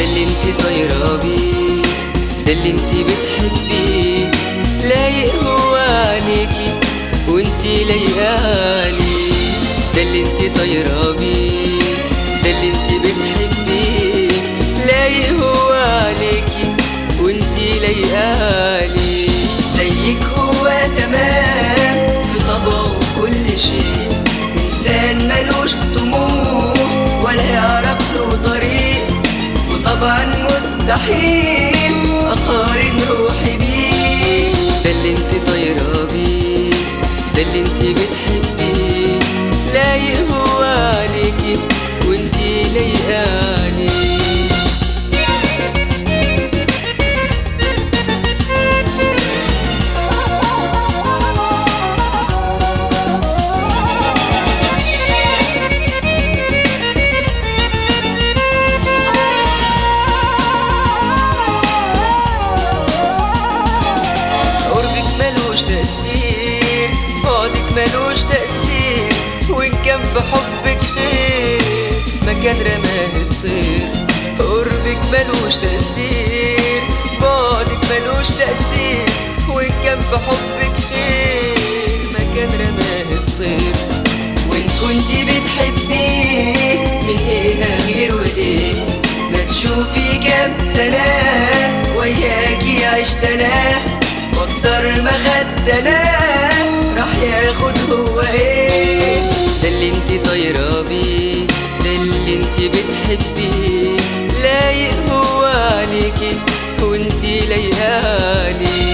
ده اللي انت طايرة بيه ده اللي انت بتحبيه لايق هو عليكي وانت لايقالي ده اللي انت طايرة بيه ده اللي انت بتحبيه لايق هو عليكي وانت لايقالي زيك هو تمام في طبعه كل شيء انسان ملوش طموح ولا يعرف له طريق وطبعا مستحيل اقارن روحي بيه ده اللي انت طايره بيه ده اللي انت بتحبيه لايق هو عليكي وانت لايقالي قربك ملوش تأثير بعدك ملوش تأثير وإن كان في حبك خير مكان رماه الطير قربك ملوش تأثير بعدك ملوش تأثير وإن كان في حبك خير مكان رماه الطير وإن كنت بتحبيه من إيه غير وإيه ما تشوفي كام سنة وياكي عشت أنا واكتر ما خدت أنا راح ياخد هو إيه ده اللي انت طايرة بيه ده اللي انت بتحبيه لايق هو عليكي وانت لايقالي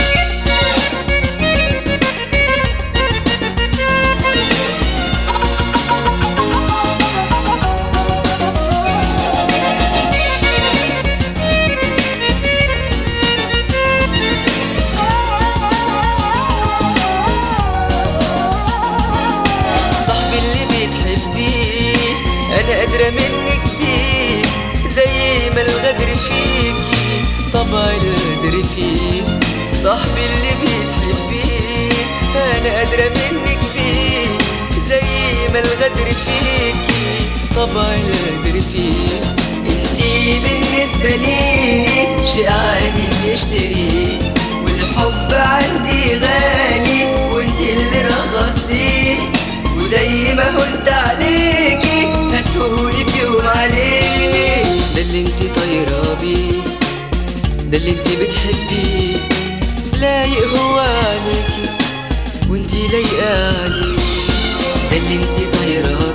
صاحبي اللي بتحبيه انا قادرة منك بيه زي ما الغدر فيكي طبع الغدر فيه صاحبي اللي بتحبيه انا قادرة منك بيه زي ما الغدر فيكي طبع الغدر فيه انتي بالنسبة لي شيء عادي نشتريه والحب عندي غالي وانت اللي رخصتيه وزي ما قلت عليكي هتقولي في يوم عليه ده اللي انت طايرة بيه ده اللي انت بتحبيه لايق هو عليكي وانت لايقالي ده اللي انت طايرة